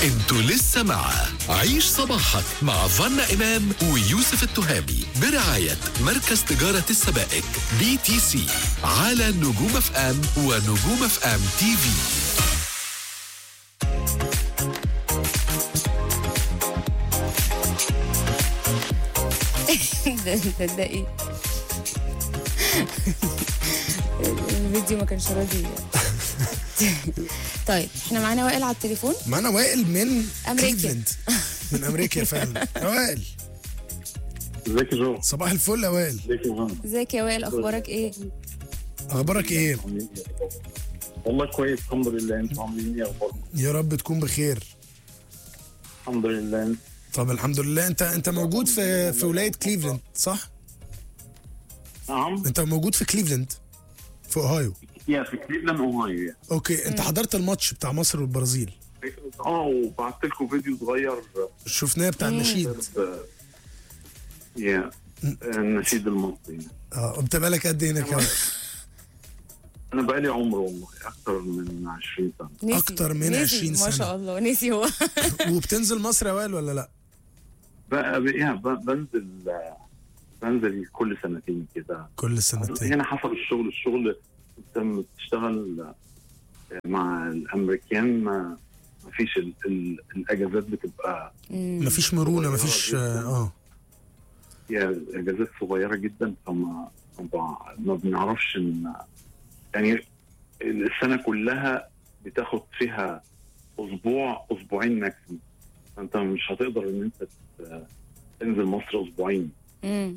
انتوا لسه مع عيش صباحك مع فنا إمام ويوسف التهامي برعاية مركز تجارة السبائك بي تي سي على نجوم اف ام ونجوم اف ام تي في ده ده ده ايه الفيديو ما كانش راضي طيب احنا معانا وائل على التليفون معانا وائل من أمريكا. كليفلاند من امريكا فعلا يا وائل ازيك يا جو صباح الفل يا وائل ازيك يا جون ازيك يا وائل اخبارك ايه اخبارك ايه والله كويس الحمد لله انتوا عاملين ايه اخباركم يا رب تكون بخير الحمد لله طب الحمد لله انت انت موجود في في ولايه كليفلاند صح نعم انت موجود في كليفلاند في اوهايو يا في كليفلاند اوهايو يا. اوكي انت حضرت الماتش بتاع مصر والبرازيل اه وبعت لكم فيديو صغير شفناه بتاع النشيد ب- يا النشيد المصري اه انت بالك قد ايه هناك يا وائل؟ انا بقالي عمر والله اكتر من 20 سنه نسي أكتر من نسي 20 ما سنة. شاء الله نسي هو وبتنزل مصر يا وائل ولا لا بقى بقى- يا ب- بنزل بنزل كل سنتين كده كل سنتين هنا حسب الشغل الشغل انت لما بتشتغل مع الامريكان ما ما فيش ال- ال- الاجازات بتبقى مفيش مرونه مفيش اه هي اجازات صغيره جدا فما ما- ما بنعرفش ان يعني السنه كلها بتاخد فيها اسبوع اسبوعين ماكسيموم فانت مش هتقدر ان انت ت- تنزل مصر اسبوعين مم.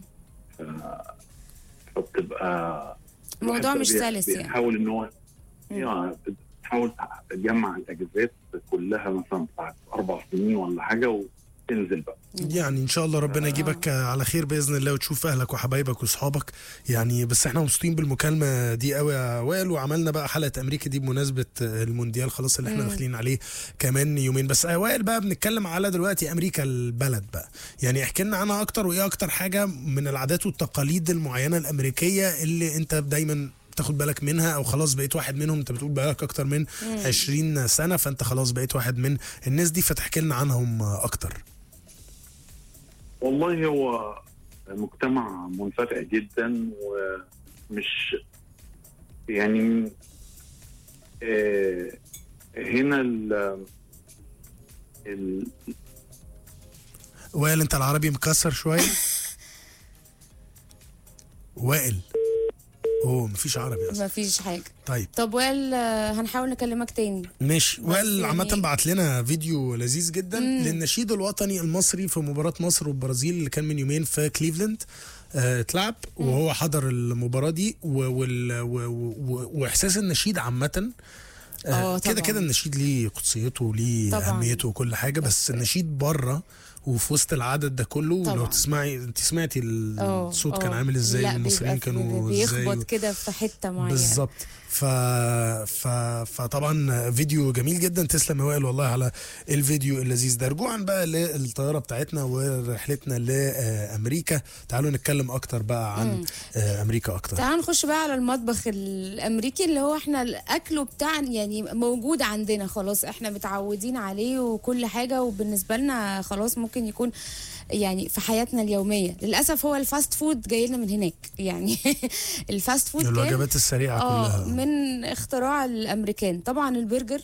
فبتبقى الموضوع الواحد مش بي- سلس يعني بيحاول ان هو يعني بتحاول تجمع الاجازات كلها مثلا بتاعت اربع سنين ولا حاجه وتنزل بقى يعني ان شاء الله ربنا يجيبك على خير باذن الله وتشوف اهلك وحبايبك واصحابك يعني بس احنا مبسوطين بالمكالمه دي قوي يا وائل وعملنا بقى حلقه امريكا دي بمناسبه المونديال خلاص اللي احنا داخلين عليه كمان يومين بس يا وائل بقى بنتكلم على دلوقتي امريكا البلد بقى يعني احكي لنا عنها اكتر وايه اكتر حاجه من العادات والتقاليد المعينه الامريكيه اللي انت دايما تاخد بالك منها او خلاص بقيت واحد منهم انت بتقول بقالك اكتر من 20 سنه فانت خلاص بقيت واحد من الناس دي فتحكي لنا عنهم اكتر والله هو مجتمع منفتح جدا ومش يعني آه، هنا ال ال- وائل انت العربي مكسر شويه وائل اوه مفيش عربي اصلا ما فيش حاجه طيب طب وائل آه، هنحاول نكلمك تاني ماشي وائل يعني- عامة بعت لنا فيديو لذيذ جدا للنشيد الوطني المصري في مباراة مصر والبرازيل اللي كان من يومين في كليفلاند آه، اتلعب وهو حضر المباراة دي و- وال- و- و- واحساس النشيد عامة اه آه، كده طبعاً. كده النشيد ليه قدسيته وليه طبعاً. اهميته وكل حاجه بس النشيد بره وفي وسط العدد ده كله لو طبعاً. تسمعي انت سمعتي اه الصوت كان اه. عامل ازاي لا، والمصريين بيبقى كانوا في- ازاي بيخبط كده في حته معينه بالظبط ف... ف... فطبعا فيديو جميل جدا تسلم يا وائل والله على الفيديو اللذيذ ده رجوعا بقى للطياره بتاعتنا ورحلتنا لامريكا تعالوا نتكلم اكتر بقى عن آه، امريكا اكتر تعال نخش بقى على المطبخ الامريكي اللي هو احنا الاكل بتاع يعني موجود عندنا خلاص احنا متعودين عليه وكل حاجه وبالنسبه لنا خلاص ممكن يكون يعني في حياتنا اليوميه للاسف هو الفاست فود جاي لنا من هناك يعني الفاست فود كان الوجبات السريعه اه كلها من اختراع الامريكان طبعا البرجر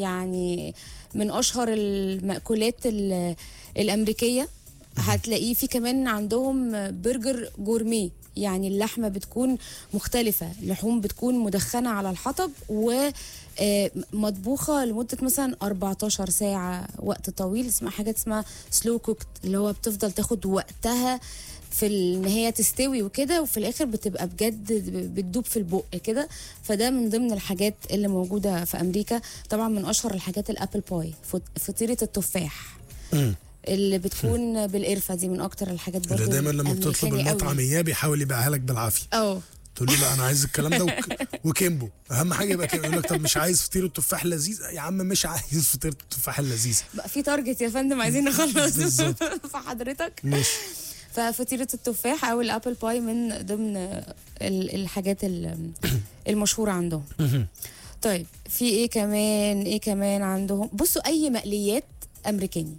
يعني من اشهر المأكولات ال- الامريكيه هتلاقيه في كمان عندهم برجر جورميه يعني اللحمه بتكون مختلفه لحوم بتكون مدخنه على الحطب و آه، مطبوخه لمده مثلا 14 ساعه وقت طويل اسمها حاجه اسمها سلو كوكت اللي هو بتفضل تاخد وقتها في ال- ان هي تستوي وكده وفي الاخر بتبقى بجد بتدوب في البق كده فده من ضمن الحاجات اللي موجوده في امريكا طبعا من اشهر الحاجات الابل باي فط- فطيره التفاح مم. اللي بتكون بالقرفه دي من اكتر الحاجات برضه اللي دايما لما بتطلب الأمريكاني المطعم قوي. اياه بيحاول يبيعها لك بالعافيه اه تقول له لا انا عايز الكلام ده وك... وكيمبو اهم حاجه يبقى كيمبو يقول لك طب مش عايز فطيره تفاح لذيذ يا عم مش عايز فطيره التفاح اللذيذ بقى في تارجت يا فندم عايزين نخلص بالظبط. فحضرتك ماشي ففطيره التفاح او الابل باي من ضمن ال- الحاجات ال- المشهوره عندهم طيب في ايه كمان ايه كمان عندهم بصوا اي مقليات امريكاني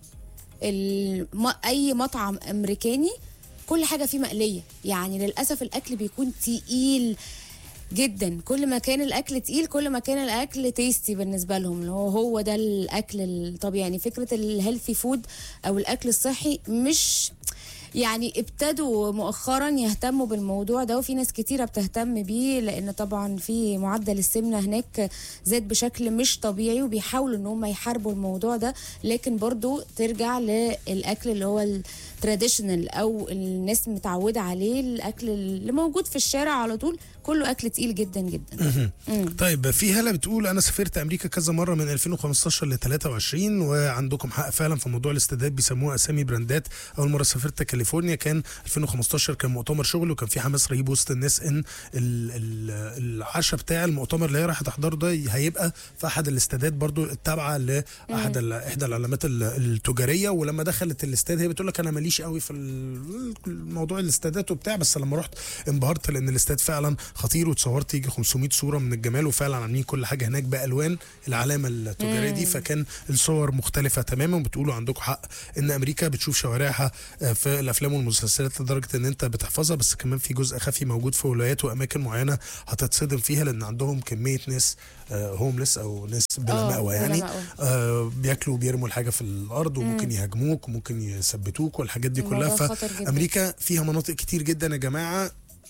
الم... اي مطعم امريكاني كل حاجه فيه مقليه يعني للاسف الاكل بيكون تقيل جدا كل ما كان الاكل تقيل كل ما كان الاكل تيستي بالنسبه لهم اللي هو هو ده الاكل الطبيعي يعني فكره الهيلثي فود او الاكل الصحي مش يعني ابتدوا مؤخرا يهتموا بالموضوع ده وفي ناس كتيرة بتهتم بيه لان طبعا في معدل السمنة هناك زاد بشكل مش طبيعي وبيحاولوا ان هم يحاربوا الموضوع ده لكن برضو ترجع للاكل اللي هو التراديشنال او الناس متعودة عليه الاكل اللي موجود في الشارع على طول كله اكل تقيل جدا جدا طيب في هلا بتقول انا سافرت امريكا كذا مره من 2015 ل 23 وعندكم حق فعلا في موضوع الاستادات بيسموها اسامي براندات اول مره سافرت كاليفورنيا كان 2015 كان مؤتمر شغل وكان في حماس رهيب وسط الناس ان ال- ال- العشاء بتاع المؤتمر اللي هي رايحه تحضره ده هيبقى في احد الاستادات برضو التابعه لاحد ال- احدى العلامات ال- التجاريه ولما دخلت الاستاد هي بتقول لك انا ماليش قوي في ال- موضوع الاستادات وبتاع بس لما رحت انبهرت لان الاستاد فعلا خطير وتصورت يجي 500 صوره من الجمال وفعلا عاملين كل حاجه هناك بالوان العلامه التجاريه دي فكان الصور مختلفه تماما وبتقولوا عندكم حق ان امريكا بتشوف شوارعها آه، في الافلام والمسلسلات لدرجه ان انت بتحفظها بس كمان في جزء خفي موجود في ولايات واماكن معينه هتتصدم فيها لان عندهم كميه ناس هوملس او ناس بلا آه، مأوى بلا يعني مأوى. آه بياكلوا وبيرموا الحاجه في الارض وممكن يهاجموك وممكن يثبتوك والحاجات دي كلها الموضوع خطر جدا. فامريكا فيها مناطق كتير جدا يا جماعه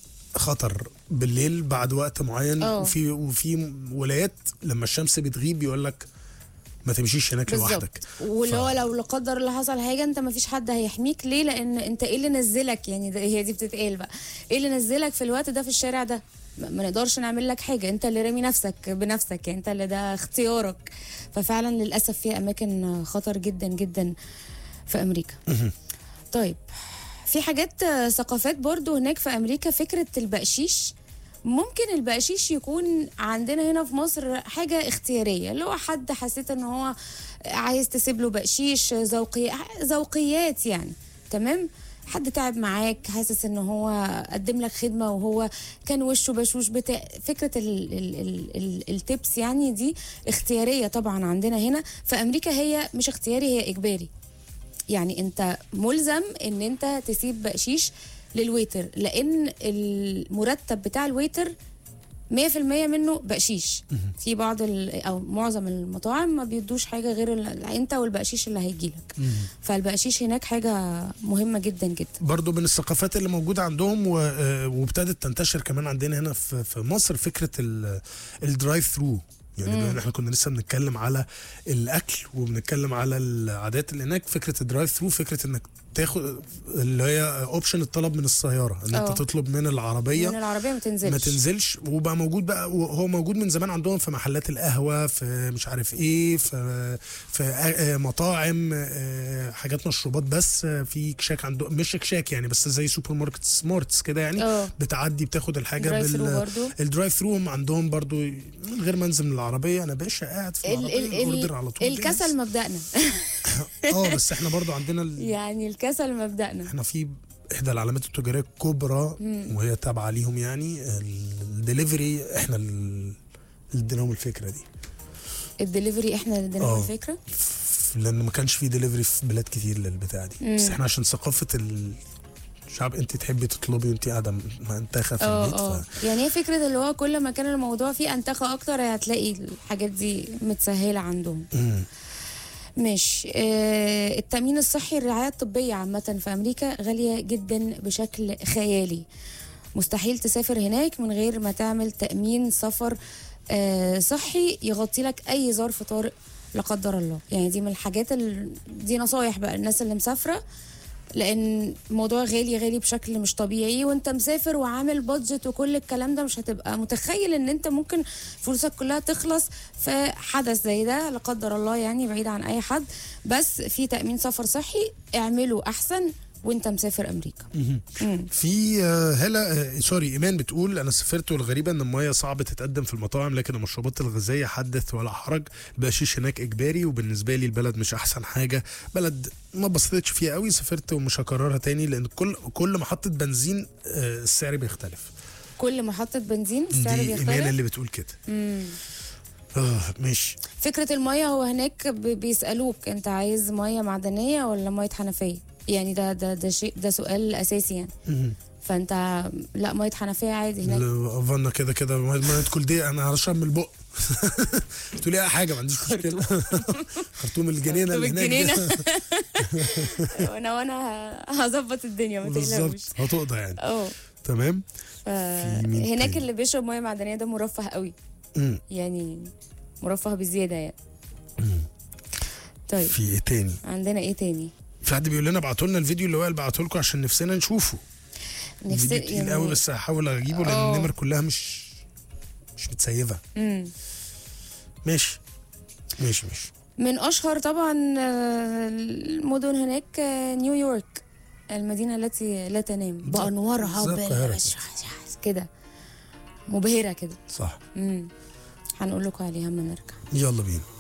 خطر بالليل بعد وقت معين آه. وفي وفي ولايات لما الشمس بتغيب يقول لك ما تمشيش هناك بالظبط لوحدك واللي ف- هو لو لا قدر الله حصل حاجه انت ما فيش حد هيحميك ليه لان انت ايه اللي نزلك يعني ده هي دي بتتقال بقى ايه اللي نزلك في الوقت ده في الشارع ده ما ما نقدرش نعمل لك حاجه انت اللي رامي نفسك بنفسك يعني انت اللي ده اختيارك ففعلا للاسف في اماكن خطر جدا جدا في امريكا طيب في حاجات آه، ثقافات برضو هناك في امريكا فكره البقشيش ممكن البقشيش يكون عندنا هنا في مصر حاجة اختيارية اللي هو حد حسيت ان هو عايز تسيب له بقشيش ذوقي ذوقيات يعني تمام حد تعب معاك حاسس ان هو قدم لك خدمه وهو كان وشه بشوش بتاع فكره ال ال ال ال التبس يعني دي اختياريه طبعا عندنا هنا في امريكا هي مش اختياري هي اجباري يعني انت ملزم ان انت تسيب بقشيش للويتر لان المرتب بتاع الويتر 100% منه بقشيش في بعض ال- او معظم المطاعم ما بيدوش حاجه غير ال- انت والبقشيش اللي هيجيلك فالبقشيش هناك حاجه مهمه جدا جدا برضو من الثقافات اللي موجودة عندهم و- آه، وابتدت تنتشر كمان عندنا هنا في في مصر فكرة ال- الدرايف ثرو يعني بما ان احنا كنا لسه بنتكلم على الاكل وبنتكلم على العادات اللي هناك فكره الدرايف ثرو فكره انك تاخد اللي هي اوبشن الطلب من السياره ان اه. انت تطلب من العربيه من العربيه ما تنزلش ما تنزلش وبقى موجود بقى وهو موجود من زمان عندهم في محلات القهوه في مش عارف ايه في في آه، مطاعم آه، حاجات مشروبات بس آه، في كشاك عندهم مش كشاك يعني بس زي سوبر ماركت سمارتس كده يعني اه. بتعدي بتاخد الحاجه درايف ثرو بال برضو. الدرايف ثرو هم عندهم برضو من غير ما انزل من العربيه انا باشا قاعد في ال العربيه ال الاوردر على ال طول الكسل جاهز. مبدأنا اه بس احنا برضو عندنا ال... يعني الكسل مبدأنا احنا في احدى العلامات التجاريه الكبرى وهي تابعه ليهم يعني الدليفري احنا ال- اللي اديناهم الفكره دي الدليفري احنا اللي ادينا اه. الفكره ف- لان ما كانش في دليفري في بلاد كتير للبتاع دي بس احنا عشان ثقافه الشعب انت تحبي تطلبي وانت قاعده منتخه في اه البيت اه ف... يعني هي فكره اللي هو كل ما كان الموضوع فيه انتخه اكتر هتلاقي الحاجات دي متسهله عندهم مم. ماشي آه التأمين الصحي الرعاية الطبية عامة في أمريكا غالية جدا بشكل خيالي مستحيل تسافر هناك من غير ما تعمل تأمين سفر آه صحي يغطي لك أي ظرف طارئ لا قدر الله يعني دي من الحاجات ال... دي نصايح بقى الناس اللي مسافرة لان الموضوع غالي غالي بشكل مش طبيعي وانت مسافر وعامل بادجت وكل الكلام ده مش هتبقى متخيل ان انت ممكن فلوسك كلها تخلص في حدث زي ده لا قدر الله يعني بعيد عن اي حد بس في تامين سفر صحي اعمله احسن وانت مسافر امريكا مم. في آه، هلا آه، سوري ايمان بتقول انا سافرت والغريبه ان الميه صعب تتقدم في المطاعم لكن المشروبات الغازيه حدث ولا حرج البقشيش هناك اجباري وبالنسبه لي البلد مش احسن حاجه بلد ما بصيتش فيها قوي سافرت ومش هكررها تاني لان كل كل محطه بنزين آه، السعر بيختلف كل محطه بنزين السعر دي ايمان بيختلف اللي بتقول كده مم. اه ماشي فكره الميه هو هناك ب- بيسالوك انت عايز ميه معدنيه ولا ميه حنفيه يعني ده ده ده شيء ده سؤال اساسي يعني مهم. فانت لا ميه حنفيه عادي هناك لا، فانا كده كده ما ما تدخل دي انا هرشم من البق تقولي اي حاجه ما عنديش مشكله خرطوم الجنينه خرطوم اللي هناك دي. الجنينة. وانا وانا ه- هظبط الدنيا ما تقلقوش بالظبط هتقضى يعني اه تمام ف- مين هناك تاني؟ اللي بيشرب ميه معدنيه ده مرفه قوي مم. يعني مرفه بزياده يعني طيب في ايه تاني عندنا ايه تاني في حد بيقول لنا ابعتوا لنا الفيديو اللي وائل بعته لكم عشان نفسنا نشوفه نفسي فيديو تقيل قوي بس هحاول اجيبه لان آه. النمر كلها مش مش متسيفه مم. ماشي ماشي ماشي من اشهر طبعا آه، المدن هناك آه، نيويورك المدينه التي لا تنام بانوارها زي القاهرة بال- كده مبهره كده صح امم هنقول لكم عليها اما نرجع يلا بينا